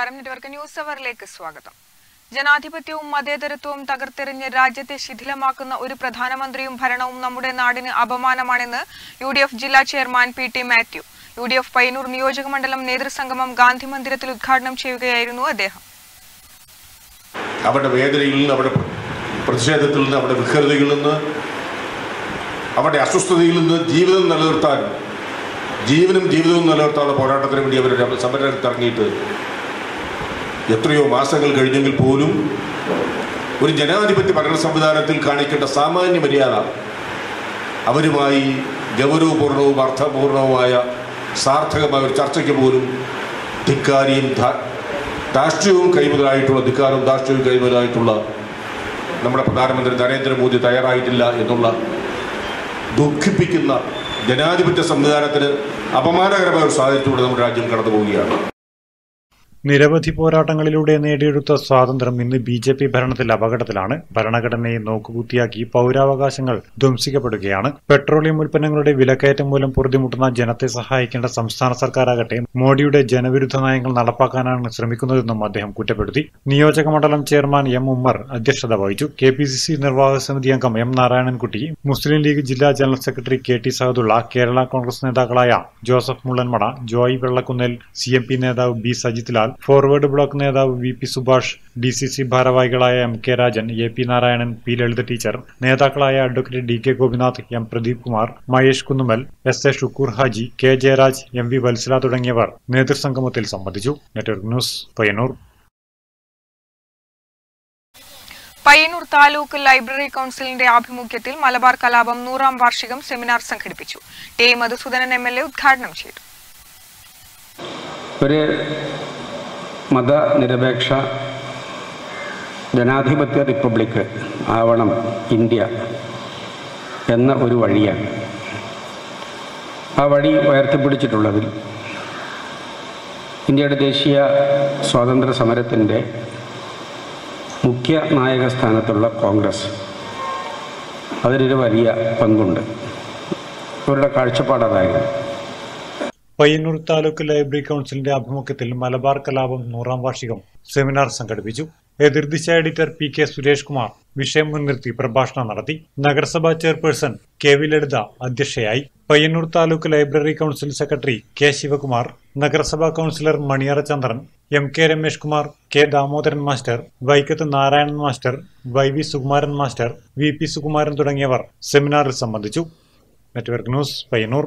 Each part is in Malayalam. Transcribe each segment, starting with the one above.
നമസ്കാരം നെറ്റ്വർക്ക് ന്യൂസ് അവറിലേക്ക് സ്വാഗതം ജനാധിപത്യവും മതേതരത്വവും തകർത്തെറിഞ്ഞ് രാജ്യത്തെ ശിഥിലമാക്കുന്ന ഒരു പ്രധാനമന്ത്രിയും ഭരണവും നമ്മുടെ നാടിന് അപമാനമാണെന്ന് യു ഡി എഫ് ജില്ലാ chairman P T Mathew U D F Payyanur നിയോജകമണ്ഡലം നേതൃസംഗമം ഗാന്ധി മന്ദിരത്തിൽ ഉദ്ഘാടനം ചെയ്യുകയായിരുന്നു അദ്ദേഹം അവരുടെ വേദനയിൽ നിന്ന് അവരുടെ പ്രതിഷേധത്തിൽ നിന്ന് അവരുടെ വിഹൃതിയിൽ നിന്ന് അവരുടെ അസ്വസ്ഥതയിൽ നിന്ന് ജീവിതം നിലനിർത്താൻ ജീവനും ജീവിതവും നിലനിർത്താനുള്ള പോരാട്ടത്തിന് വേണ്ടി അവർ സമരരംഗത്ത് ഇറങ്ങിയിട്ട് എത്രയോ മാസങ്ങൾ കഴിഞ്ഞെങ്കിൽ പോലും ഒരു ജനാധിപത്യ ഭരണ സംവിധാനത്തിൽ കാണിക്കേണ്ട സാമാന്യ മര്യാദ അവരുമായി ഗൗരവപൂർണവും അർത്ഥപൂർണവുമായ സാർത്ഥകമായ ഒരു ചർച്ചയ്ക്ക് പോലും ധിക്കാരിയും ധാ- ധാർഷ്ട്യവും കൈമുതലായിട്ടുള്ള ധിക്കാരവും ധാർഷ്ട്യവും കൈമുതലായിട്ടുള്ള നമ്മുടെ പ്രധാനമന്ത്രി നരേന്ദ്രമോദി തയ്യാറായിട്ടില്ല എന്നുള്ള ദുഃഖിപ്പിക്കുന്ന ജനാധിപത്യ സംവിധാനത്തിന് അപമാനകരമായ ഒരു സാഹചര്യത്തിലൂടെ നമ്മുടെ രാജ്യം കടന്നു പോവുകയാണ് നിരവധി പോരാട്ടങ്ങളിലൂടെ നേടിയെടുത്ത സ്വാതന്ത്ര്യം ഇന്ന് ബി ജെ പി ഭരണത്തിൽ അപകടത്തിലാണ് ഭരണഘടനയെ നോക്കുകുത്തിയാക്കി പൗരാവകാശങ്ങൾ ധ്വംസിക്കപ്പെടുകയാണ് പെട്രോളിയം ഉൽപ്പന്നങ്ങളുടെ വിലക്കയറ്റം മൂലം പൊറുതിമുട്ടുന്ന ജനത്തെ സഹായിക്കേണ്ട സംസ്ഥാന സർക്കാരാകട്ടെ മോഡിയുടെ ജനവിരുദ്ധ നയങ്ങൾ നടപ്പാക്കാനാണ് ശ്രമിക്കുന്നതെന്നും അദ്ദേഹം കുറ്റപ്പെടുത്തി നിയോജക മണ്ഡലം ചെയർമാൻ എം ഉമ്മർ അധ്യക്ഷത വഹിച്ചു കെ പി സി സി നിർവാഹക സമിതി അംഗം എം നാരായണൻകുട്ടി മുസ്ലിം ലീഗ് ജില്ലാ general secretary K T Sahadulla Kerala Congress നേതാക്കളായ Joseph Mullanmada Joy Vellakkunnel C M P നേതാവ് ബി സജിത് ലാൽ ഫോർവേഡ് ബ്ലോക്ക് നേതാവ് V P Subhash D C C ഭാരവാഹികളായ M K Rajan A P Narayanan P Lalitha teacher നേതാക്കളായ advocate D K Gopinath M Pradeep Kumar Mahesh Kunnumal S A Shukoor Haji K Jayaraj M V Vatsala തുടങ്ങിയവർ നേതൃസംഗമത്തിൽ സംബന്ധിച്ചു network news Payyanur Payyanur taluk library കൌൺസിലിന്റെ ആഭിമുഖ്യത്തിൽ മലബാർ കലാപം നൂറാം വാർഷികം സെമിനാർ സംഘടിപ്പിച്ചു T Madhusoodanan M L A ഉദ്ഘാടനം ചെയ്തു ഒരു മതനിരപേക്ഷ ജനാധിപത്യ റിപ്പബ്ലിക്ക് ആവണം ഇന്ത്യ എന്ന ഒരു വഴിയാണ് ആ വഴി ഉയർത്തിപ്പിടിച്ചിട്ടുള്ളതിൽ ഇന്ത്യയുടെ ദേശീയ സ്വാതന്ത്ര്യ സമരത്തിൻ്റെ മുഖ്യ നായക സ്ഥാനത്തുള്ള കോൺഗ്രസ് അതിലൊരു വലിയ പങ്കുണ്ട് അവരുടെ കാഴ്ചപ്പാട് അതായിരുന്നു പയ്യന്നൂർ താലൂക്ക് ലൈബ്രറി കൌൺസിലിന്റെ ആഭിമുഖ്യത്തിൽ മലബാർ കലാപം നൂറാം വാർഷികം സെമിനാർ സംഘടിപ്പിച്ചു Ethirdisha editor P K Suresh Kumar വിഷയം മുൻനിർത്തി പ്രഭാഷണം നടത്തി നഗരസഭാ ചെയർപേഴ്സൺ കെ വി ലളിത അധ്യക്ഷയായി Payyanur taluk library council secretary K Sivakumar നഗരസഭാ councillor Maniyara Chandran M K Ramesh Kumar K Damodaran master Vaikkath Narayanan master Y V Sukumaran master V P Sukumaran തുടങ്ങിയവർ സെമിനാറിൽ സംബന്ധിച്ചു നെറ്റ്വർക്ക് ന്യൂസ് പയ്യന്നൂർ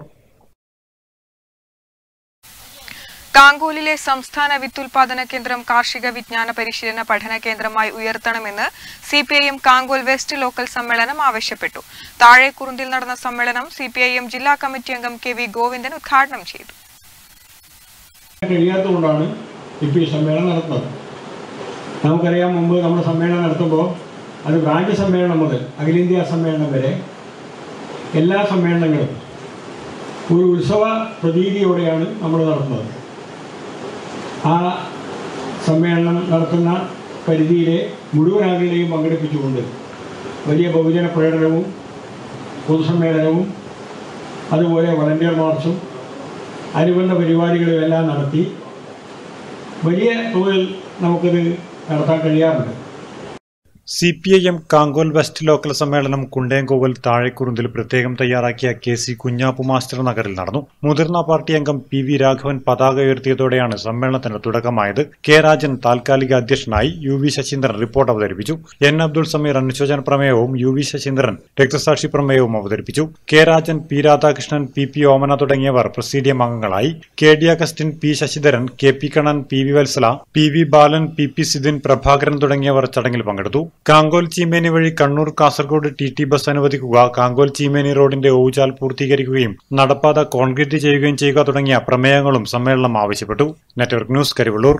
കാങ്കോലിലെ സംസ്ഥാന വിത്തുൽപാദന കേന്ദ്രം കാർഷിക വിജ്ഞാന പരിശീലന പഠന കേന്ദ്രമായി ഉയർത്തണമെന്ന് C P I M Kankol west local സമ്മേളനം ആവശ്യപ്പെട്ടു താഴെക്കുറുന്തിൽ നടന്ന സമ്മേളനം സി പി ഐ എം ജില്ലാ കമ്മിറ്റി അംഗം കെ വി ഗോവിന്ദൻ ഉദ്ഘാടനം ചെയ്തു കഴിയാത്തതുകൊണ്ടാണ് ഇപ്പോൾ ഈ സമ്മേളനം നടത്തുന്നത് നമുക്കറിയാം മുമ്പ് നമ്മൾ സമ്മേളനം നടത്തുമ്പോൾ അത് ബ്രാഞ്ച് സമ്മേളനം മുതൽ അഖിലേന്ത്യാ സമ്മേളനം വരെ എല്ലാ സമ്മേളനങ്ങളും ഒരു ഉത്സവ പ്രതീതിയോടെയാണ് നമ്മൾ നടത്തുന്നത് ആ സമ്മേളനം നടത്തുന്ന പരിധിയിലെ മുഴുവൻ ആളുകളെയും പങ്കെടുപ്പിച്ചുകൊണ്ട് വലിയ ബഹുജന പ്രകടനവും പൊതുസമ്മേളനവും അതുപോലെ വളണ്ടിയർ മാർച്ചും അനുബന്ധ പരിപാടികളും എല്ലാം നടത്തി വലിയ തോതിൽ നമുക്കത് നടത്താൻ കഴിയാറുണ്ട് C P I M Kankol west local സമ്മേളനം കുണ്ടേങ്കോവൽ താഴെക്കുറുന്തിൽ പ്രത്യേകം തയ്യാറാക്കിയ കെ സി കുഞ്ഞാപ്പു മാസ്റ്റർ നഗറിൽ നടന്നു മുതിർന്ന പാർട്ടി അംഗം പി വി രാഘവൻ പതാക ഉയർത്തിയതോടെയാണ് സമ്മേളനത്തിന് തുടക്കമായത് കെ രാജൻ താൽക്കാലിക അധ്യക്ഷനായി യു വി ശശീന്ദ്രൻ റിപ്പോർട്ട് അവതരിപ്പിച്ചു എൻ അബ്ദുൾ സമീർ അനുശോചന പ്രമേയവും യു വി ശശീന്ദ്രൻ രക്തസാക്ഷി പ്രമേയവും അവതരിപ്പിച്ചു K Rajan P Radhakrishnan P P Omana തുടങ്ങിയവർ പ്രസീഡിയം അംഗങ്ങളായി K D Augustine P Sasidharan K P Kannan P V Vatsala P V Balan P P Sidhin Prabhakaran തുടങ്ങിയവർ ചടങ്ങിൽ പങ്കെടുത്തു കാങ്കോൽ ചീമേനി വഴി Kannur Kasaragod T T bus അനുവദിക്കുക കാങ്കോൽ ചീമേനി റോഡിന്റെ ഊചാൽ പൂർത്തീകരിക്കുകയും നടപ്പാത കോൺക്രീറ്റ് ചെയ്യുകയും ചെയ്യുക തുടങ്ങിയ പ്രമേയങ്ങളും സമ്മേളനം ആവശ്യപ്പെട്ടു നെറ്റ്വർക്ക് ന്യൂസ് കരിവള്ളൂർ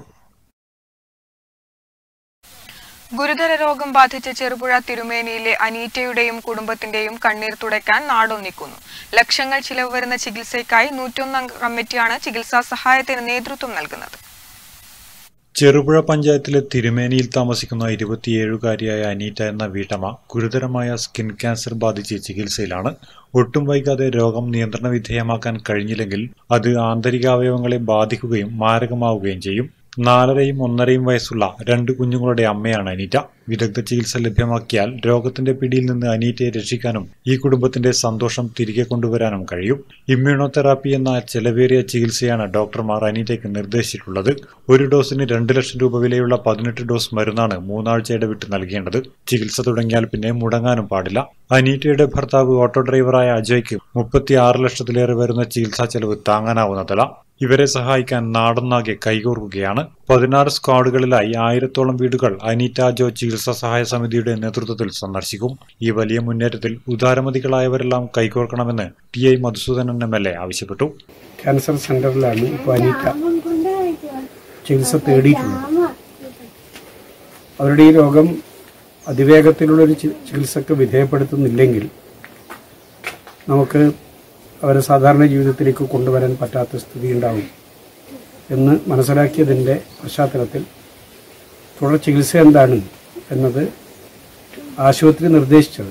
ഗുരുതര രോഗം ബാധിച്ച ചെറുപുഴ തിരുമേനിയിലെ അനീറ്റയുടെയും കുടുംബത്തിന്റെയും കണ്ണീർ തുടയ്ക്കാൻ നാടൊന്നിക്കുന്നു ലക്ഷങ്ങൾ ചിലവ് വരുന്ന ചികിത്സയ്ക്കായി നൂറ്റൊന്നംഗ കമ്മിറ്റിയാണ് ചികിത്സാ സഹായത്തിന് നേതൃത്വം നൽകുന്നത് ചെറുപുഴ പഞ്ചായത്തിലെ തിരുമേനിയിൽ താമസിക്കുന്ന ഇരുപത്തിയേഴുകാരിയായ അനീറ്റ എന്ന വീട്ടമ്മ ഗുരുതരമായ സ്കിൻ ക്യാൻസർ ബാധിച്ച് ചികിത്സയിലാണ് ഒട്ടും വൈകാതെ രോഗം നിയന്ത്രണ വിധേയമാക്കാൻ കഴിഞ്ഞില്ലെങ്കിൽ അത് ആന്തരികാവയവങ്ങളെ ബാധിക്കുകയും മാരകമാവുകയും ചെയ്യും നാലരയും ഒന്നരയും വയസ്സുള്ള രണ്ട് കുഞ്ഞുങ്ങളുടെ അമ്മയാണ് അനീറ്റ വിദഗ്ധ ചികിത്സ ലഭ്യമാക്കിയാൽ രോഗത്തിന്റെ പിടിയിൽ നിന്ന് അനീറ്റയെ രക്ഷിക്കാനും ഈ കുടുംബത്തിന്റെ സന്തോഷം തിരികെ കൊണ്ടുവരാനും കഴിയും ഇമ്മ്യൂണോതെറാപ്പി എന്ന ചെലവേറിയ ചികിത്സയാണ് ഡോക്ടർമാർ അനീറ്റയ്ക്ക് നിർദ്ദേശിച്ചിട്ടുള്ളത് ഒരു ഡോസിന് രണ്ട് ലക്ഷം രൂപ വിലയുള്ള പതിനെട്ട് ഡോസ് മരുന്നാണ് മൂന്നാഴ്ച ഇടവിട്ട് നൽകേണ്ടത് ചികിത്സ തുടങ്ങിയാൽ പിന്നെ മുടങ്ങാനും പാടില്ല അനീറ്റയുടെ ഭർത്താവ് ഓട്ടോ ഡ്രൈവറായ അജയ്ക്ക് മുപ്പത്തിയാറ് ലക്ഷത്തിലേറെ വരുന്ന ചികിത്സാ ചെലവ് താങ്ങാനാവുന്നതല്ല ഇവരെ സഹായിക്കാൻ നാടൊന്നാകെ കൈകോർക്കുകയാണ് പതിനാറ് സ്ക്വാഡുകളിലായി ആയിരത്തോളം വീടുകൾ അനീറ്റ ജോ ചികിത്സാ സഹായ സമിതിയുടെ നേതൃത്വത്തിൽ സന്ദർശിക്കും ഈ വലിയ മുന്നേറ്റത്തിൽ ഉദാരമതികളായവരെല്ലാം കൈകോർക്കണമെന്ന് T I Madhusoodanan M L A ആവശ്യപ്പെട്ടു ക്യാൻസർ സെന്ററിലാണ് ഇപ്പോൾ അനീറ്റ ചികിത്സ തേടിയിട്ടുള്ളത് അവരുടെ ഈ രോഗം അതിവേഗത്തിലുള്ളൊരു ചി- ചികിത്സക്ക് വിധേയപ്പെടുത്തുന്നില്ലെങ്കിൽ നമുക്ക് അവരെ സാധാരണ ജീവിതത്തിലേക്ക് കൊണ്ടുവരാൻ പറ്റാത്ത സ്ഥിതി ഉണ്ടാവും എന്ന് മനസ്സിലാക്കിയതിൻ്റെ പശ്ചാത്തലത്തിൽ തുടർ ചികിത്സ എന്താണ് എന്നത് ആശുപത്രി നിർദ്ദേശിച്ചത്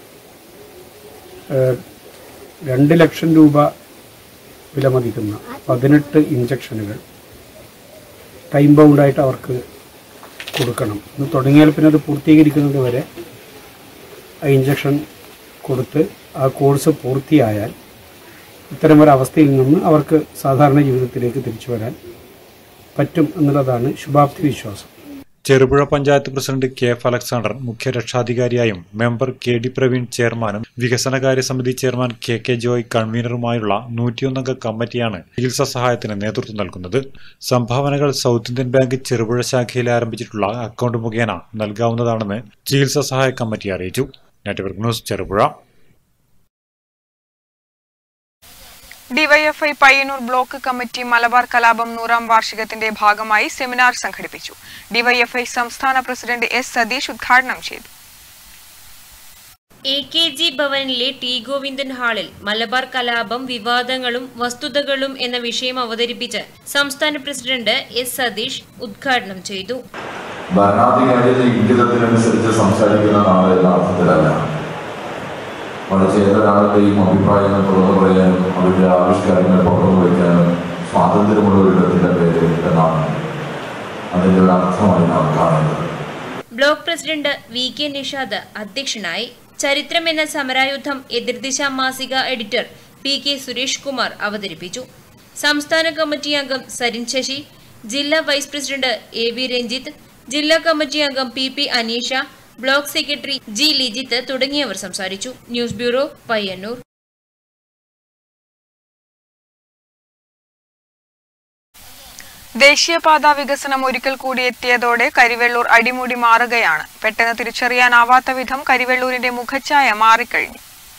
ഏഹ്, രണ്ട് ലക്ഷം രൂപ വിലമതിക്കുന്ന പതിനെട്ട് ഇഞ്ചക്ഷനുകൾ ടൈം ബൗണ്ടായിട്ട് അവർക്ക് കൊടുക്കണം ഇത് തുടങ്ങിയാൽ പിന്നെ അത് പൂർത്തീകരിക്കുന്നത് വരെ ആ ഇഞ്ചക്ഷൻ കൊടുത്ത് ആ കോഴ്സ് പൂർത്തിയായാൽ ഇത്തരം ഒരു അവസ്ഥയിൽ നിന്ന് അവർക്ക് സാധാരണ ജീവിതത്തിലേക്ക് തിരിച്ചു വരാൻ പറ്റും എന്നുള്ളതാണ് ശുഭാപ്തി വിശ്വാസം Cherupuzha panchayat president K F Alexander മുഖ്യ രക്ഷാധികാരിയായും മെമ്പർ കെ ഡി പ്രവീൺ ചെയർമാനും വികസനകാര്യ സമിതി ചെയർമാൻ കെ കെ ജോയ് കൺവീനറുമായുള്ള നൂറ്റിയൊന്നംഗ കമ്മിറ്റിയാണ് ചികിത്സാ സഹായത്തിന് നേതൃത്വം നൽകുന്നത് സംഭാവനകൾ സൗത്ത് ഇന്ത്യൻ ബാങ്ക് ചെറുപുഴ ശാഖയിൽ ആരംഭിച്ചിട്ടുള്ള അക്കൗണ്ട് മുഖേന നൽകാവുന്നതാണെന്ന് ചികിത്സാ സഹായ കമ്മിറ്റി അറിയിച്ചു network news Cherupuzha DYFI Payyanur block committee Malabar കലാപം നൂറാം വാർഷികത്തിന്റെ ഭാഗമായി സെമിനാർ സംഘടിപ്പിച്ചു ഡിവൈഎഫ്ഐ സംസ്ഥാന പ്രസിഡന്റ് എസ് സതീഷ് ഉദ്ഘാടനം ചെയ്തു എ കെ ജി ഭവനിലെ ടി ഗോവിന്ദൻ ഹാളിൽ മലബാർ കലാപം വിവാദങ്ങളും വസ്തുതകളും എന്ന വിഷയം അവതരിപ്പിച്ച് സംസ്ഥാന പ്രസിഡന്റ് എസ് സതീഷ് ഉദ്ഘാടനം ചെയ്തു ഭരണാധികാരിയുടെ ഇംഗിതത്തിനനുസരിച്ച് സംസാരിക്കുന്ന നാളെ യഥാർത്ഥത്തിലല്ല മറിച്ച് ഏതൊരാളുടെയും അഭിപ്രായങ്ങൾ തുറന്നു പറയാനും അവരുടെ ആവിഷ്കാരങ്ങൾ പുറത്തു വയ്ക്കാനും സ്വാതന്ത്ര്യമുള്ള ഒരു ഇടത്തിന്റെ പേര് എന്നാണ് അതിന്റെ ഒരു അർത്ഥമായി നാം കാണുന്നത് block president V K Nishad അധ്യക്ഷനായി ചരിത്രം എന്ന സമരായുധം എതിർദിശ മാസിക editor P K Suresh Kumar അവതരിപ്പിച്ചു സംസ്ഥാന കമ്മിറ്റി അംഗം സരിൻ ശശി ജില്ലാ vice president A V Ranjith ജില്ലാ കമ്മിറ്റി അംഗം P P Aneesha block secretary G Lijith തുടങ്ങിയവർ സംസാരിച്ചു ന്യൂസ് ബ്യൂറോ പയ്യന്നൂർ ദേശീയപാത വികസനം ഒരിക്കൽ കൂടി എത്തിയതോടെ കരിവെള്ളൂർ അടിമുടി മാറുകയാണ് പെട്ടെന്ന് തിരിച്ചറിയാനാവാത്ത വിധം കരിവെള്ളൂരിന്റെ മുഖച്ഛായ മാറിക്കഴിഞ്ഞു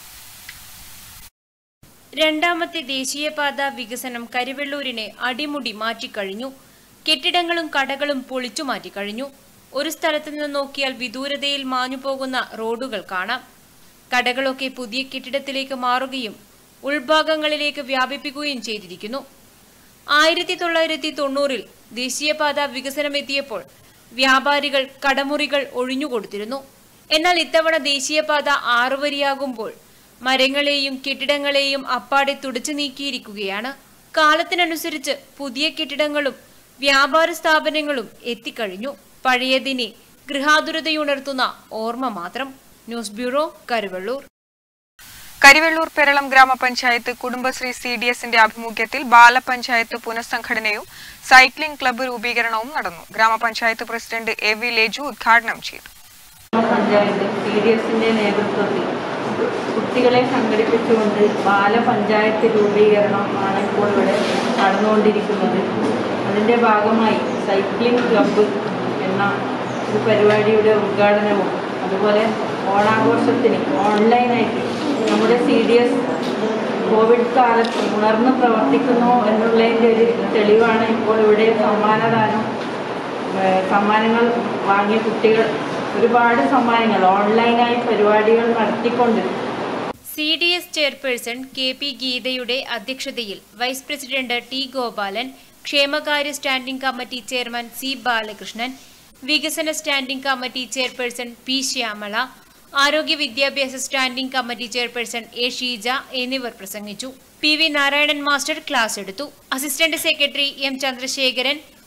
രണ്ടാമത്തെ ദേശീയപാത വികസനം കരിവെള്ളൂരിനെ അടിമുടി മാറ്റിക്കഴിഞ്ഞു കെട്ടിടങ്ങളും കടകളും പൊളിച്ചു മാറ്റിക്കഴിഞ്ഞു ഒരു സ്ഥലത്ത് നിന്ന് നോക്കിയാൽ വിദൂരതയിൽ മാഞ്ഞു പോകുന്ന റോഡുകൾ കാണാം കടകളൊക്കെ പുതിയ കെട്ടിടത്തിലേക്ക് മാറുകയും ഉൾഭാഗങ്ങളിലേക്ക് വ്യാപിപ്പിക്കുകയും ചെയ്തിരിക്കുന്നു ആയിരത്തി തൊള്ളായിരത്തി തൊണ്ണൂറിൽ ദേശീയപാത വികസനമെത്തിയപ്പോൾ വ്യാപാരികൾ കടമുറികൾ ഒഴിഞ്ഞുകൊടുത്തിരുന്നു എന്നാൽ ഇത്തവണ ദേശീയപാത ആറുവരിയാകുമ്പോൾ മരങ്ങളെയും കെട്ടിടങ്ങളെയും അപ്പാടെ തുടച്ചു നീക്കിയിരിക്കുകയാണ് കാലത്തിനനുസരിച്ച് പുതിയ കെട്ടിടങ്ങളും വ്യാപാര സ്ഥാപനങ്ങളും എത്തിക്കഴിഞ്ഞു പഴയതിനെ ഗൃഹാതുരതയുണർത്തുന്ന ഓർമ്മ മാത്രം ന്യൂസ് ബ്യൂറോ കരുവള്ളൂർ കരിവെള്ളൂർ പെരളം ഗ്രാമപഞ്ചായത്ത് കുടുംബശ്രീ സി ഡി എസിന്റെ ആഭിമുഖ്യത്തിൽ ബാലപഞ്ചായത്ത് പുനഃസംഘടനയും സൈക്ലിംഗ് ക്ലബ്ബ് രൂപീകരണവും നടന്നു ഗ്രാമപഞ്ചായത്ത് പ്രസിഡന്റ് എ വി ലേജു ഉദ്ഘാടനം ചെയ്തു പഞ്ചായത്ത് സി ഡി എസിൻ്റെ നേതൃത്വത്തിൽ കുട്ടികളെ സംഘടിപ്പിച്ചുകൊണ്ട് ബാലപഞ്ചായത്ത് രൂപീകരണം ആണ് ഇപ്പോൾ ഇവിടെ നടന്നുകൊണ്ടിരിക്കുന്നത് അതിൻ്റെ ഭാഗമായി സൈക്ലിംഗ് ക്ലബ്ബ് എന്ന ഒരു പരിപാടിയുടെ ഉദ്ഘാടനവും അതുപോലെ ഓണാഘോഷത്തിന് ഓൺലൈനായിട്ട് നമ്മുടെ സി ഡി എസ് കോവിഡ് കാലത്ത് ഉണർന്ന് പ്രവർത്തിക്കുന്നു എന്നുള്ളതിൻ്റെ ഒരു തെളിവാണ് ഇപ്പോൾ ഇവിടെ സമ്മാനദാനം ഏഹ് സമ്മാനങ്ങൾ വാങ്ങിയ കുട്ടികൾ ഒരുപാട് സമ്മാനങ്ങൾ ഓൺലൈനായി പരിപാടികൾ നടത്തിക്കൊണ്ട് C D S chairperson K P ഗീതയുടെ അധ്യക്ഷതയിൽ വൈസ് പ്രസിഡന്റ് ടി ഗോപാലൻ ക്ഷേമകാര്യ standing committee chairman C Balakrishnan വികസന standing committee chairperson P Shyamala ആരോഗ്യ വിദ്യാഭ്യാസ standing committee chairperson A Sheeja എന്നിവർ പ്രസംഗിച്ചു P V Narayanan master class എടുത്തു അസിസ്റ്റന്റ് സെക്രട്ടറി എം ചന്ദ്രശേഖരൻ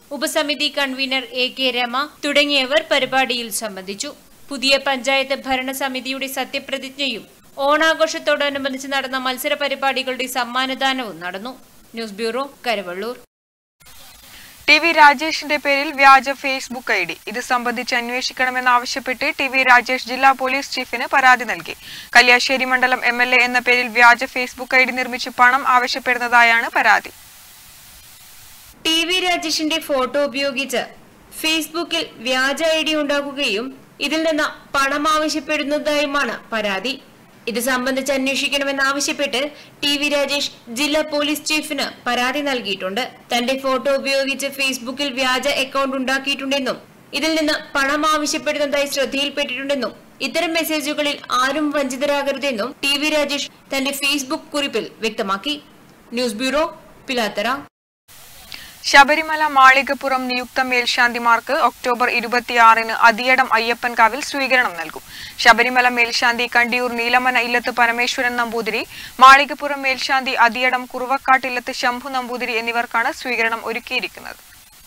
ഉപസമിതി കൺവീനർ എ കെ രമ തുടങ്ങിയവർ പരിപാടിയിൽ സംബന്ധിച്ചു പുതിയ പഞ്ചായത്ത് ഭരണസമിതിയുടെ സത്യപ്രതിജ്ഞയും ഓണാഘോഷത്തോടനുബന്ധിച്ച് നടന്ന മത്സര പരിപാടികളുടെ സമ്മാനദാനവും നടന്നു news bureau Karavallur T V രാജേഷിന്റെ പേരിൽ വ്യാജ ഫേസ്ബുക്ക് ഐ ഡി ഇത് സംബന്ധിച്ച് അന്വേഷിക്കണമെന്നാവശ്യപ്പെട്ട് ടി വി രാജേഷ് ജില്ലാ പോലീസ് ചീഫിന് പരാതി നൽകി കല്യാശ്ശേരി മണ്ഡലം എം എൽ എ എന്ന പേരിൽ വ്യാജ ഫേസ്ബുക്ക് ഐ ഡി നിർമ്മിച്ച് പണം ആവശ്യപ്പെടുന്നതായാണ് പരാതി ടി വി രാജേഷിന്റെ ഫോട്ടോ ഉപയോഗിച്ച് ഫേസ്ബുക്കിൽ വ്യാജ ഐ ഡി ഉണ്ടാക്കുകയും ഇതിൽ നിന്ന് പണം ആവശ്യപ്പെടുന്നതായുമാണ് പരാതി ഇത് സംബന്ധിച്ച് അന്വേഷിക്കണമെന്നാവശ്യപ്പെട്ട് ടി വി രാജേഷ് ജില്ലാ പോലീസ് ചീഫിന് പരാതി നൽകിയിട്ടുണ്ട് തന്റെ ഫോട്ടോ ഉപയോഗിച്ച് ഫേസ്ബുക്കിൽ വ്യാജ അക്കൗണ്ട് ഉണ്ടാക്കിയിട്ടുണ്ടെന്നും ഇതിൽ നിന്ന് പണം ആവശ്യപ്പെടുന്നതായി ശ്രദ്ധയിൽപ്പെട്ടിട്ടുണ്ടെന്നും ഇത്തരം മെസ്സേജുകളിൽ ആരും വഞ്ചിതരാകരുതെന്നും ടി വി രാജേഷ് തന്റെ ഫേസ്ബുക്ക് കുറിപ്പിൽ വ്യക്തമാക്കി ന്യൂസ് ബ്യൂറോ പിലാത്തറ ശബരിമല മാളികപ്പുറം നിയുക്ത മേൽശാന്തിമാർക്ക് ഒക്ടോബർ ഇരുപത്തിയാറിന് അതിയടം അയ്യപ്പൻകാവിൽ സ്വീകരണം നൽകും ശബരിമല മേൽശാന്തി കണ്ടിയൂർ നീലമന ഇല്ലത്ത് പരമേശ്വരൻ നമ്പൂതിരി മാളികപ്പുറം മേൽശാന്തി അതിയടം കുറുവക്കാട്ട് ഇല്ലത്ത് ശംഭു നമ്പൂതിരി എന്നിവർക്കാണ് സ്വീകരണം ഒരുക്കിയിരിക്കുന്നത്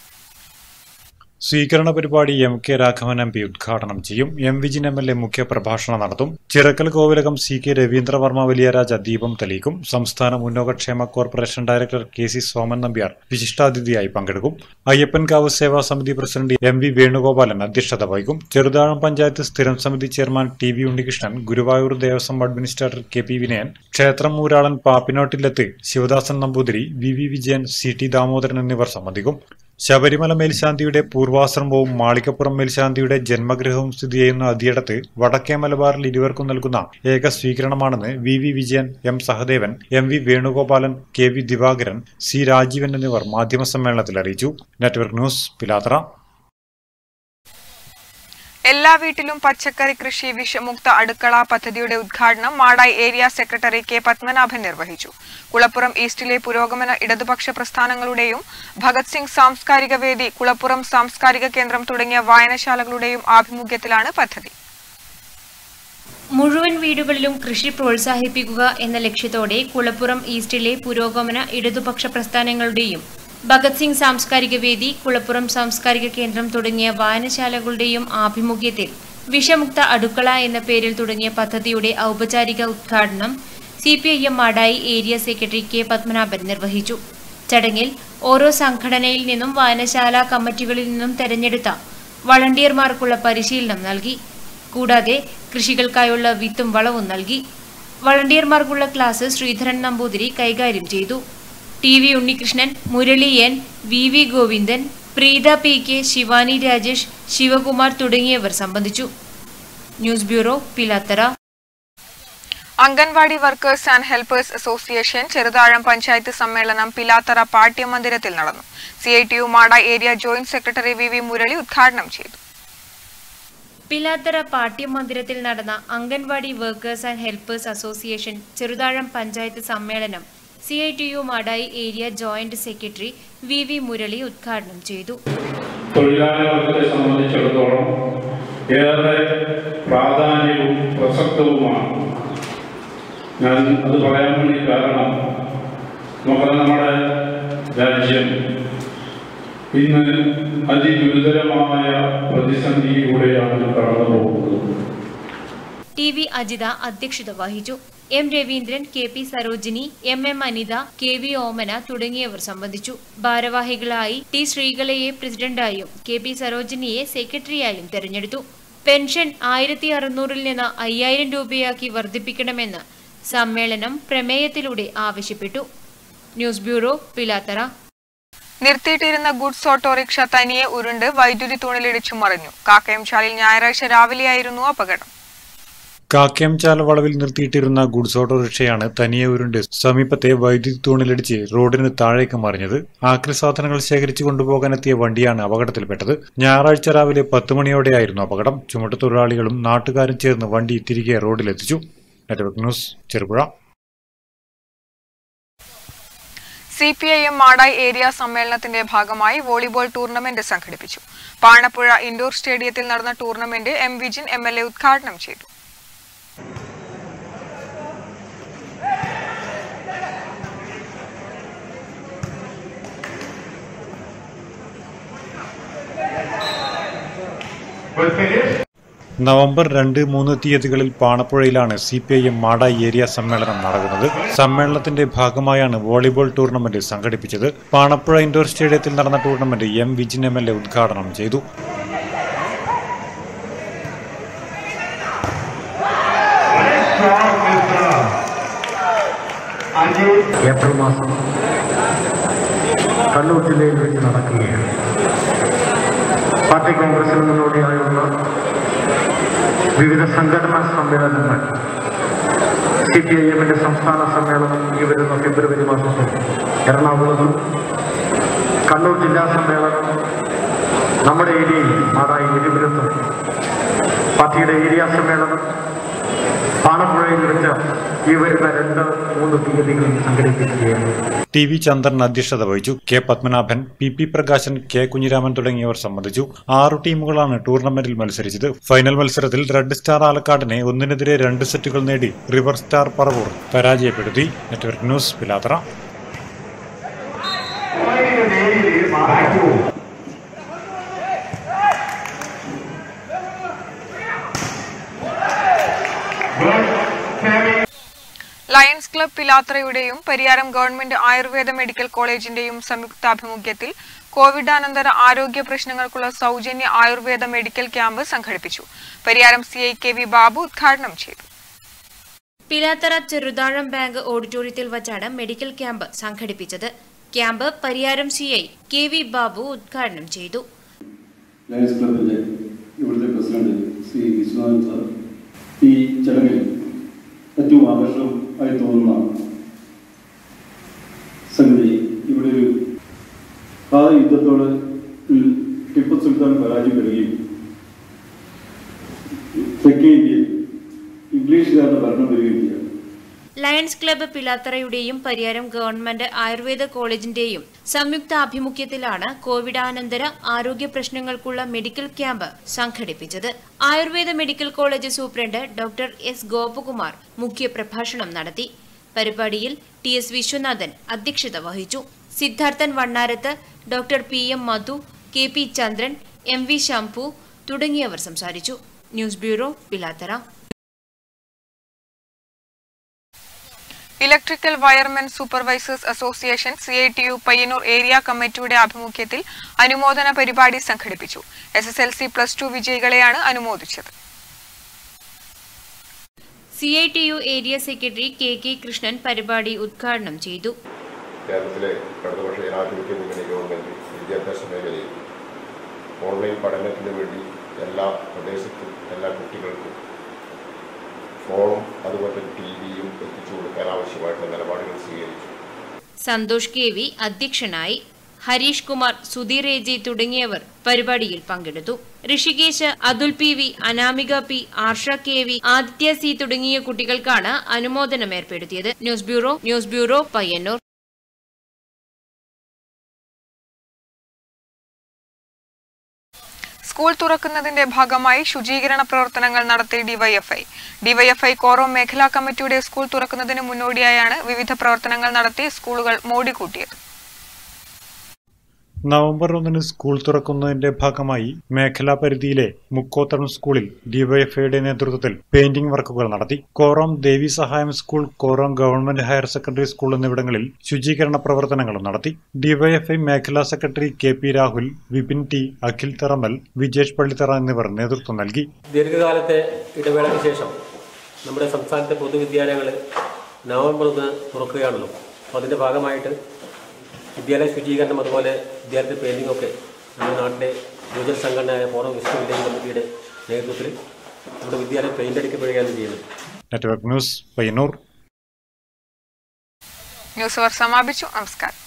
സ്വീകരണ പരിപാടി M K Raghavan M P ഉദ്ഘാടനം ചെയ്യും M Vijin M L A മുഖ്യപ്രഭാഷണം നടത്തും ചിറക്കൽ കോവിലകം സി കെ രവീന്ദ്രവർമ്മ വലിയരാജ ദീപം തെളിയിക്കും സംസ്ഥാന മുന്നോക്കക്ഷേമ corporation director K C Soman Nambiar വിശിഷ്ടാതിഥിയായി പങ്കെടുക്കും അയ്യപ്പൻകാവ് സേവാ സമിതി പ്രസിഡന്റ് എം വി വേണുഗോപാലൻ അധ്യക്ഷത വഹിക്കും ചെറുതാഴം പഞ്ചായത്ത് സ്ഥിരം സമിതി chairman T V Unnikrishnan Guruvayur Devaswom administrator K P Vinayan ക്ഷേത്രം മൂരാളൻ പാപ്പിനോട്ടില്ലത്ത് Sivadasan Namboothiri V V Vijayan C T Damodaran എന്നിവർ സംബന്ധിക്കും ശബരിമല മേൽശാന്തിയുടെ പൂർവാശ്രമവും മാളികപ്പുറം മേൽശാന്തിയുടെ ജന്മഗൃഹവും സ്ഥിതി ചെയ്യുന്ന അതിയിടത്ത് വടക്കേ മലബാറിൽ ഇരുവർക്കും നൽകുന്ന ഏക സ്വീകരണമാണെന്ന് V V Vijayan M Sahadevan M V Venugopalan K V Divakaran C Rajeevan എന്നിവർ മാധ്യമസമ്മേളനത്തിൽ അറിയിച്ചു നെറ്റ്വർക്ക് ന്യൂസ് പിലാത്ര എല്ലാ വീട്ടിലും പച്ചക്കറി കൃഷി വിഷമുക്ത അടുക്കള പദ്ധതിയുടെ ഉദ്ഘാടനം Madayi area secretary K Padmanabhan നിർവഹിച്ചു കുളപ്പുറം ഈസ്റ്റിലെ പുരോഗമന ഇടതുപക്ഷ പ്രസ്ഥാനങ്ങളുടെയും ഭഗത് സിംഗ് സാംസ്കാരിക വേദി കുളപ്പുറം സാംസ്കാരിക കേന്ദ്രം തുടങ്ങിയ വായനശാലകളുടെയും ആഭിമുഖ്യത്തിലാണ് പദ്ധതി മുഴുവൻ വീടുകളിലും കൃഷി പ്രോത്സാഹിപ്പിക്കുക എന്ന ലക്ഷ്യത്തോടെ കുളപ്പുറം ഈസ്റ്റിലെ പുരോഗമന ഇടതുപക്ഷ പ്രസ്ഥാനങ്ങളുടെയും ഭഗത് സിംഗ് സാംസ്കാരിക വേദി കുളപ്പുറം സാംസ്കാരിക കേന്ദ്രം തുടങ്ങിയ വായനശാലകളുടെയും ആഭിമുഖ്യത്തിൽ വിഷമുക്ത അടുക്കള എന്ന പേരിൽ തുടങ്ങിയ പദ്ധതിയുടെ ഔപചാരിക ഉദ്ഘാടനം C P I M Madayi area secretary K Padmanabhan നിർവഹിച്ചു ചടങ്ങിൽ ഓരോ സംഘടനയിൽ നിന്നും വായനശാല കമ്മിറ്റികളിൽ നിന്നും തെരഞ്ഞെടുത്ത വളണ്ടിയർമാർക്കുള്ള പരിശീലനം നൽകി കൂടാതെ കൃഷികൾക്കായുള്ള വിത്തും വളവും നൽകി വളണ്ടിയർമാർക്കുള്ള ക്ലാസ് ശ്രീധരൻ നമ്പൂതിരി കൈകാര്യം ചെയ്തു T V Unnikrishnan Murali N V V Govindan Preetha P K Shivani Rajesh Sivakumar തുടങ്ങിയവർ സംബന്ധിച്ചു news bureau Pilathara anganwadi workers and helpers association Cheruthazham panchayat സമ്മേളനം പിലാത്തറ പാട്യമന്ദിരത്തിൽ നടന്നു സി ഐ ടി യു മാട area joint secretary V V Murali ഉദ്ഘാടനം ചെയ്തു പിലാത്തറ പാട്യമന്ദിരത്തിൽ നടന്ന anganwadi workers and helpers association Cheruthazham panchayat സമ്മേളനം C I T U Madayi area joint secretary V V Murali ഉദ്ഘാടനം ചെയ്തു തൊഴിലാളി വർഗത്തെ സംബന്ധിച്ചിടത്തോളം ഏറെ പ്രാധാന്യവും പ്രസക്തവുമാണ് ഞാൻ അത് പറയാൻ വേണ്ടി കാരണം നമുക്ക് നമ്മുടെ രാജ്യം ഇന്ന് അതിഗുരുതരമായ പ്രതിസന്ധിയിലൂടെയാണ് കടന്നു പോകുന്നത് ടി വി അജിത അധ്യക്ഷത വഹിച്ചു M Raveendran K P Sarojini M M Anitha K V Omana തുടങ്ങിയവർ സംബന്ധിച്ചു ഭാരവാഹികളായി ടി ശ്രീകലയെ പ്രസിഡന്റായും കെ പി സരോജിനിയെ സെക്രട്ടറിയായും തെരഞ്ഞെടുത്തു പെൻഷൻ ആയിരത്തി അറുന്നൂറിൽ നിന്ന് അയ്യായിരം രൂപയാക്കി വർദ്ധിപ്പിക്കണമെന്ന് സമ്മേളനം പ്രമേയത്തിലൂടെ ആവശ്യപ്പെട്ടു ന്യൂസ് ബ്യൂറോ പിലാത്തറ നിർത്തിയിട്ടിരുന്ന ഗുഡ്സ് ഓട്ടോറിക്ഷ തനിയെ ഉരുണ്ട് വൈദ്യുതി തൂണിലിടിച്ചു മറിഞ്ഞു കാക്കയംചാലിൽ ഞായറാഴ്ച രാവിലെയായിരുന്നു അപകടം കാക്കയംചാല വളവിൽ നിർത്തിയിട്ടിരുന്ന ഗുഡ്സ് ഓട്ടോറിക്ഷയാണ് തനിയെ ഉരുണ്ട് സമീപത്തെ വൈദ്യുതി തൂണിലിടിച്ച് റോഡിന് താഴേക്ക് മറിഞ്ഞത് ആക്രി സാധനങ്ങൾ ശേഖരിച്ചു കൊണ്ടുപോകാനെത്തിയ വണ്ടിയാണ് അപകടത്തിൽപ്പെട്ടത് ഞായറാഴ്ച രാവിലെ പത്ത് മണിയോടെയായിരുന്നു അപകടം ചുമട്ടുതൊഴിലാളികളും നാട്ടുകാരും ചേർന്ന് വണ്ടി തിരികെ റോഡിലെത്തിച്ചു network news Cherupuzha C P I M Madayi area സമ്മേളനത്തിന്റെ ഭാഗമായി വോളിബോൾ ടൂർണമെന്റ് സംഘടിപ്പിച്ചു പാണപ്പുഴ ഇൻഡോർ സ്റ്റേഡിയത്തിൽ നടന്ന tournament M Vijin M L A ഉദ്ഘാടനം ചെയ്തു നവംബർ രണ്ട് മൂന്ന് തീയതികളിൽ പാണപ്പുഴയിലാണ് C P I M Madayi area സമ്മേളനം നടക്കുന്നത് സമ്മേളനത്തിന്റെ ഭാഗമായാണ് വോളിബോൾ ടൂർണമെന്റ് സംഘടിപ്പിച്ചത് പാണപ്പുഴ ഇൻഡോർ സ്റ്റേഡിയത്തിൽ നടന്ന tournament M Vijin M L A ഉദ്ഘാടനം ചെയ്തു ഏപ്രിൽ മാസം കണ്ണൂർ ജില്ലയിൽ വെച്ച് നടക്കുകയാണ് പാർട്ടി കോൺഗ്രസിന് മുന്നോടിയായുള്ള വിവിധ സംഘടനാ സമ്മേളനങ്ങൾ സി പി ഐ എമ്മിന്റെ സംസ്ഥാന സമ്മേളനം ഈ വരുന്ന ഫെബ്രുവരി മാസത്തിൽ എറണാകുളത്തും കണ്ണൂർ ജില്ലാ സമ്മേളനം നമ്മുടെ ഏരിയയിൽ മാടായി എരിപുരത്തും പാർട്ടിയുടെ ഏരിയ സമ്മേളനം പാണപ്പുഴയിൽ വെച്ച് ഈ വരുന്ന രണ്ട് മൂന്ന് തീയതികളിൽ സംഘടിപ്പിക്കുകയാണ് ടി വി ചന്ദ്രൻ അധ്യക്ഷത വഹിച്ചു K Padmanabhan P P Prakashan K Kunhiraman തുടങ്ങിയവർ സംബന്ധിച്ചു ആറു ടീമുകളാണ് ടൂർണമെന്റിൽ മത്സരിച്ചത് ഫൈനൽ മത്സരത്തിൽ റെഡ് സ്റ്റാർ ആലക്കാടിനെ ഒന്നിനെതിരെ രണ്ട് സെറ്റുകൾ നേടി റിവർ സ്റ്റാർ പറവൂർ പരാജയപ്പെടുത്തി network news Pilathra lions club പിലാത്രയുടെയും പരിയാരം ഗവൺമെന്റ് ആയുർവേദ മെഡിക്കൽ കോളേജിന്റെയും സംയുക്താഭിമുഖ്യത്തിൽ കോവിഡാനന്തര ആരോഗ്യ പ്രശ്നങ്ങൾക്കുള്ള സൗജന്യ ആയുർവേദ മെഡിക്കൽ ക്യാമ്പ് സംഘടിപ്പിച്ചു Pariyaram C I K V Babu ഉദ്ഘാടനം ചെയ്തു പിലാത്തറ ചെറുതാഴം ബാങ്ക് ഓഡിറ്റോറിയത്തിൽ വച്ചാണ് മെഡിക്കൽ ക്യാമ്പ് സംഘടിപ്പിച്ചത് camp Pariyaram C I K V Babu ഉദ്ഘാടനം ചെയ്തു ലയൺസ് ക്ലബിൻ്റെ ഇവിടുത്തെ പ്രസിഡന്റ് ശ്രീ വിശ്വനാഥൻ സാർ ഈ ചടങ്ങിൽ ഏറ്റവും ആകർഷകമായി തോന്നുന്ന സംഗതി ഇവിടെ ഒരു കാല യുദ്ധത്തോട് ടിപ്പു സുൽത്താൻ പരാജയപ്പെടുകയും തെക്കേ ഇന്ത്യയിൽ ഇംഗ്ലീഷുകാരുടെ ഭരണം വരികയും ചെയ്യാം ലയൺസ് ക്ലബ്ബ് പിലാത്തറയുടെയും പരിയാരം ഗവൺമെന്റ് ആയുർവേദ കോളേജിന്റെയും സംയുക്ത ആഭിമുഖ്യത്തിലാണ് കോവിഡാനന്തര ആരോഗ്യ പ്രശ്നങ്ങൾക്കുള്ള മെഡിക്കൽ ക്യാമ്പ് സംഘടിപ്പിച്ചത് Ayurveda medical college superintendent doctor S Gopakumar മുഖ്യപ്രഭാഷണം നടത്തി പരിപാടിയിൽ ടി എസ് വിശ്വനാഥൻ അധ്യക്ഷത വഹിച്ചു Siddharthan Vannarath doctor P M Madhu K P Chandran M V Shambhu തുടങ്ങിയവർ സംസാരിച്ചു news bureau Pilathara electrical wiremen supervisors association C I T U Payyanur area കമ്മിറ്റിയുടെ ആഭിമുഖ്യത്തിൽ അനുമോദന പരിപാടി സംഘടിപ്പിച്ചു S S L C plus two വിജയികളെയാണ് അനുമോദിച്ചത് C I T U area secretary K K Krishnan പരിപാടി ഉദ്ഘാടനം ചെയ്തു കേരളത്തിലെ ഇടതുപക്ഷ ജനാധിപത്യ മുന്നണി ഗവൺമെൻറ് വിദ്യാഭ്യാസ മേഖലയിൽ ഓൺലൈൻ പഠനത്തിന് വേണ്ടി എല്ലാ പ്രദേശത്തും എല്ലാ കുട്ടികൾക്കും ഫോണും അതുപോലെ ടി വിയും എത്തിച്ചു കൊടുക്കാൻ ആവശ്യമായിട്ടുള്ള നിലപാടുകൾ സ്വീകരിച്ചു സന്തോഷ് കെ വി അധ്യക്ഷനായി ഹരീഷ് കുമാർ സുധീർ എ ജെ തുടങ്ങിയവർ പരിപാടിയിൽ പങ്കെടുത്തു Rishikesh Athul P V Anamika P Arsha K V Aditya C തുടങ്ങിയ കുട്ടികൾക്കാണ് അനുമോദനം ഏർപ്പെടുത്തിയത് news bureau news bureau Payyanur school തുറക്കുന്നതിന്റെ ഭാഗമായി ശുചീകരണ പ്രവർത്തനങ്ങൾ നടത്തി ഡിവൈഎഫ്ഐ ഡിവൈഎഫ്ഐ കോറോം മേഖലാ കമ്മിറ്റിയുടെ സ്കൂൾ തുറക്കുന്നതിന് മുന്നോടിയായാണ് വിവിധ പ്രവർത്തനങ്ങൾ നടത്തി സ്കൂളുകൾ മോടിക്കൂട്ടിയത് നവംബർ ഒന്നിന് സ്കൂൾ തുറക്കുന്നതിന്റെ ഭാഗമായി മേഖലാ പരിധിയിലെ മുക്കോത്തളം സ്കൂളിൽ ഡിവൈഎഫ്ഐയുടെ നേതൃത്വത്തിൽ പെയിന്റിംഗ് വർക്കുകൾ നടത്തി Korom Devi Sahayam school Korom government higher secondary school എന്നിവിടങ്ങളിൽ ശുചീകരണ പ്രവർത്തനങ്ങളും നടത്തി ഡിവൈഎഫ്ഐ മേഖലാ സെക്രട്ടറി K P Rahul Vipin T Akhil Tharamal Vijesh Pallithara എന്നിവർ നേതൃത്വം നൽകി ദീർഘകാലത്തെ ഇടവേളയ്ക്ക് ശേഷം നമ്മുടെ സംസ്ഥാനത്തെ പൊതുവിദ്യാലയങ്ങൾ നവംബർ ഒന്ന് തുറക്കുകയാണല്ലോ അപ്പോൾ അതിൻ്റെ ഭാഗമായിട്ട് വിദ്യാലയ ശുചീകരണം അതുപോലെ വിദ്യാലയ പെയിൻറ്റിംഗ് ഒക്കെ നമ്മുടെ നാട്ടിലെ യുവജന സംഘടനയായ ഫോറം വിശ്വവിദ്യാലയ കമ്മിറ്റിയുടെ നേതൃത്വത്തിൽ നമ്മുടെ വിദ്യാലയം പെയിൻ്റ് അടിക്കപ്പെടുകയാണ് ചെയ്യുന്നത് നെറ്റ്വർക്ക് ന്യൂസ് പയ്യന്നൂർ ന്യൂസ് അവർ സമാപിച്ചു നമസ്കാരം